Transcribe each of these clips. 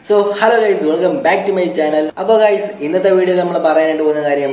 so hello guys welcome back to my channel അപ്പോൾ guys ഇന്നത്തെ വീഡിയോയിൽ നമ്മൾ പറയാനായിട്ട് പോകുന്ന കാര്യം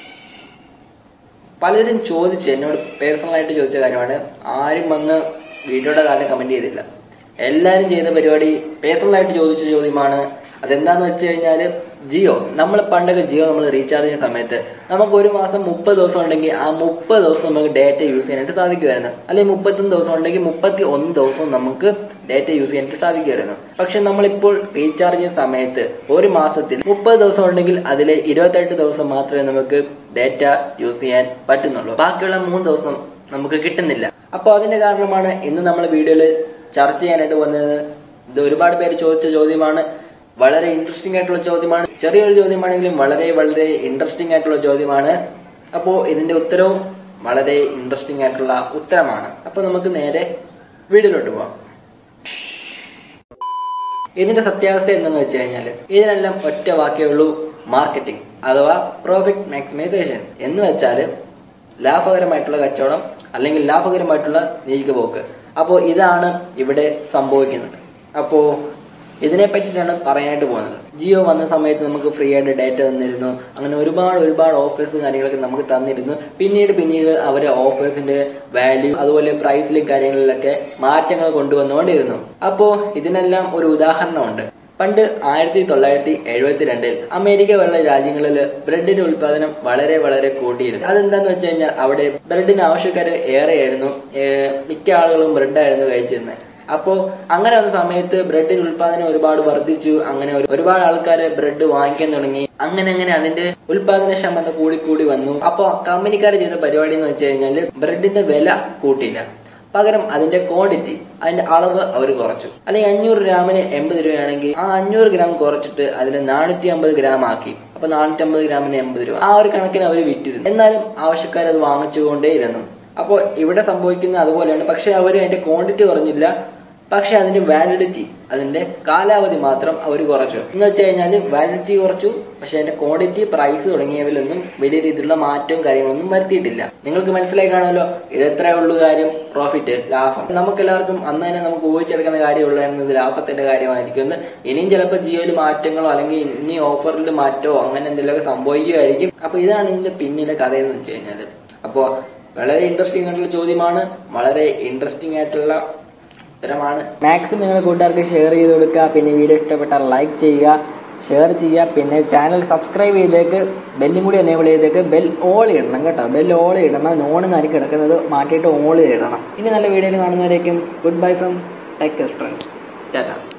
പലരും ചോദിച്ചു എന്നോട് പേഴ്സണലായിട്ട് ചോദിച്ച കാര്യമാണ് ആരും വന്ന് വീഡിയോയുടെ കാര്യം കമന്റ് ചെയ്തില്ല എല്ലാവരും ചെയ്ത പരിപാടി പേഴ്സണലായിട്ട് ചോദിച്ച ചോദ്യമാണ് അതെന്താന്ന് വെച്ച് കഴിഞ്ഞാൽ ജിയോ നമ്മൾ പണ്ടൊക്കെ ജിയോ നമ്മൾ റീചാർജ് ചെയ്യുന്ന സമയത്ത് നമുക്ക് ഒരു മാസം മുപ്പത് ദിവസം ഉണ്ടെങ്കിൽ ആ മുപ്പത് ദിവസം നമുക്ക് ഡേറ്റ യൂസ് ചെയ്യാനായിട്ട് സാധിക്കുമായിരുന്നു അല്ലെങ്കിൽ മുപ്പത്തൊന്ന് ദിവസം ഉണ്ടെങ്കിൽ മുപ്പത്തി ഒന്ന് ദിവസം നമുക്ക് ഡേറ്റ യൂസ് ചെയ്യാനായിട്ട് സാധിക്കുമായിരുന്നു പക്ഷെ നമ്മളിപ്പോൾ റീചാർജ് ചെയ്യുന്ന സമയത്ത് ഒരു മാസത്തിൽ മുപ്പത് ദിവസം ഉണ്ടെങ്കിൽ അതിൽ ഇരുപത്തെട്ട് ദിവസം മാത്രമേ നമുക്ക് ഡേറ്റ യൂസ് ചെയ്യാൻ പറ്റുന്നുള്ളൂ ബാക്കിയുള്ള മൂന്ന് ദിവസം നമുക്ക് കിട്ടുന്നില്ല അപ്പോൾ അതിന്റെ കാരണമാണ് ഇന്ന് നമ്മൾ വീഡിയോയിൽ ചർച്ച ചെയ്യാനായിട്ട് വന്നത് ഇത് ഒരുപാട് പേര് ചോദിച്ച ചോദ്യമാണ് വളരെ ഇൻട്രസ്റ്റിംഗ് ആയിട്ടുള്ള ചോദ്യമാണ് ചെറിയൊരു ചോദ്യമാണെങ്കിലും വളരെ വളരെ ഇൻട്രസ്റ്റിംഗ് ആയിട്ടുള്ള ചോദ്യമാണ് അപ്പോൾ ഇതിന്റെ ഉത്തരവും വളരെ ഇൻട്രസ്റ്റിംഗ് ആയിട്ടുള്ള ഉത്തരമാണ് അപ്പോൾ നമുക്ക് നേരെ വീഡിയോയിലോട്ട് പോവാം ഇതിന്റെ സത്യാവസ്ഥ എന്തെന്ന് വെച്ച് കഴിഞ്ഞാൽ ഇതിനെല്ലാം ഒറ്റ വാക്കേ ഉള്ളൂ മാർക്കറ്റിംഗ് അഥവാ പ്രോഫിറ്റ് മാക്സിമൈസേഷൻ എന്ന് വെച്ചാൽ ലാഭകരമായിട്ടുള്ള കച്ചവടം അല്ലെങ്കിൽ ലാഭകരമായിട്ടുള്ള നീക്കുപോക്ക് അപ്പോൾ ഇതാണ് ഇവിടെ സംഭവിക്കുന്നത് അപ്പോൾ ഇതിനെ പറ്റിയിട്ടാണ് പറയാനായിട്ട് പോകുന്നത് ജിയോ വന്ന സമയത്ത് നമുക്ക് ഫ്രീ ആയിട്ട് ഡേറ്റ തന്നിരുന്നു അങ്ങനെ ഒരുപാട് ഒരുപാട് ഓഫേഴ്സും കാര്യങ്ങളൊക്കെ നമുക്ക് തന്നിരുന്നു പിന്നീട് പിന്നീട് അവർ ഓഫേഴ്സിന്റെ വാല്യൂ അതുപോലെ പ്രൈസിലും കാര്യങ്ങളിലൊക്കെ മാറ്റങ്ങൾ കൊണ്ടുവന്നുകൊണ്ടിരുന്നു അപ്പോൾ ഇതിനെല്ലാം ഒരു ഉദാഹരണമുണ്ട് പണ്ട് ആയിരത്തി തൊള്ളായിരത്തി എഴുപത്തിരണ്ടിൽ അമേരിക്ക പോലുള്ള രാജ്യങ്ങളിൽ ബ്രെഡിന്റെ ഉൽപാദനം വളരെ വളരെ കൂട്ടിയിരുന്നു അതെന്താന്ന് വെച്ച് കഴിഞ്ഞാൽ അവിടെ ബ്രെഡിന് ആവശ്യക്കാർ ഏറെയായിരുന്നു ഏർ മിക്ക ആളുകളും ബ്രെഡായിരുന്നു കഴിച്ചിരുന്നത് അപ്പോൾ അങ്ങനെ വന്ന സമയത്ത് ബ്രെഡിന്റെ ഉൽപാദനം ഒരുപാട് വർദ്ധിച്ചു അങ്ങനെ ഒരു- ഒരുപാട് ആൾക്കാർ ബ്രെഡ് വാങ്ങിക്കാൻ തുടങ്ങി അങ്ങനെ അങ്ങനെ അതിന്റെ ഉൽപാദനക്ഷമത കൂടി കൂടി വന്നു അപ്പോൾ കമ്പനിക്കാർ ചെയ്ത പരിപാടി എന്ന് വെച്ച് കഴിഞ്ഞാൽ ബ്രെഡിന്റെ വില കൂട്ടിയില്ല പകരം അതിന്റെ ക്വാണ്ടിറ്റി അതിന്റെ അളവ് അവർ കുറച്ചു അല്ലെങ്കിൽ അഞ്ഞൂറ് ഗ്രാമിന് എൺപത് രൂപയാണെങ്കിൽ ആ അഞ്ഞൂറ് ഗ്രാം കുറച്ചിട്ട് അതിന് നാനൂറ്റി അമ്പത് ഗ്രാം ആക്കി അപ്പൊ നാനൂറ്റി അമ്പത് ഗ്രാമിന് എൺപത് രൂപ ആ ഒരു കണക്കിന് അവർ വിറ്റിരുന്നു എന്നാലും ആവശ്യക്കാർ അത് വാങ്ങിച്ചുകൊണ്ടേയിരുന്നു അപ്പോൾ ഇവിടെ സംഭവിക്കുന്നത് അതുപോലെയാണ് പക്ഷെ അവർ അതിന്റെ ക്വാണ്ടിറ്റി കുറഞ്ഞില്ല പക്ഷെ അതിന്റെ വാലിഡിറ്റി അതിന്റെ കാലാവധി മാത്രം അവർ കുറച്ചു എന്ന് വെച്ച് കഴിഞ്ഞാൽ വാലിഡിറ്റി കുറച്ചു പക്ഷെ അതിന്റെ ക്വാണ്ടിറ്റി പ്രൈസ് തുടങ്ങിയവയിലൊന്നും വലിയ രീതിയിലുള്ള മാറ്റവും കാര്യങ്ങളൊന്നും വരുത്തിയിട്ടില്ല നിങ്ങൾക്ക് മനസ്സിലായി കാണുമല്ലോ ഇത് എത്രയേ ഉള്ളൂ കാര്യം പ്രോഫിറ്റ് ലാഭം നമുക്ക് എല്ലാവർക്കും അന്ന് തന്നെ നമുക്ക് ഊഹിച്ചെടുക്കുന്ന കാര്യമുള്ളത് ലാഭത്തിന്റെ കാര്യമായിരിക്കും എന്ന് ഇനിയും ചിലപ്പോൾ ജിയോയിൽ മാറ്റങ്ങളോ അല്ലെങ്കിൽ ഇനി ഓഫറിൽ മാറ്റമോ അങ്ങനെ എന്തെങ്കിലുമൊക്കെ സംഭവിക്കുമായിരിക്കും അപ്പൊ ഇതാണ് ഇതിന്റെ പിന്നിലെ കഥ എന്ന് വെച്ച് കഴിഞ്ഞാൽ അപ്പോൾ വളരെ ഇൻട്രസ്റ്റിംഗ് ആയിട്ടുള്ള ചോദ്യമാണ് വളരെ ഇൻട്രസ്റ്റിംഗ് ആയിട്ടുള്ള ഉത്തരമാണ് മാക്സിമം നിങ്ങൾ കൂട്ടുകാർക്ക് ഷെയർ ചെയ്ത് കൊടുക്കുക പിന്നെ വീഡിയോ ഇഷ്ടപ്പെട്ടാൽ ലൈക്ക് ചെയ്യുക ഷെയർ ചെയ്യുക പിന്നെ ചാനൽ സബ്സ്ക്രൈബ് ചെയ്തേക്ക് ബെല്ലും കൂടി എനേബിൾ ചെയ്തേക്ക് ബെൽ ഓൾ ഇടണം കേട്ടോ ബെൽ ഓൾ ഇടണം നോണെന്നായിരിക്കും കിടക്കുന്നത് മാറ്റിയിട്ട് ഓൾ ഇടണം ഇനി നല്ല വീഡിയോയിൽ കാണുന്നവരേക്കും good bye from tech friends Tata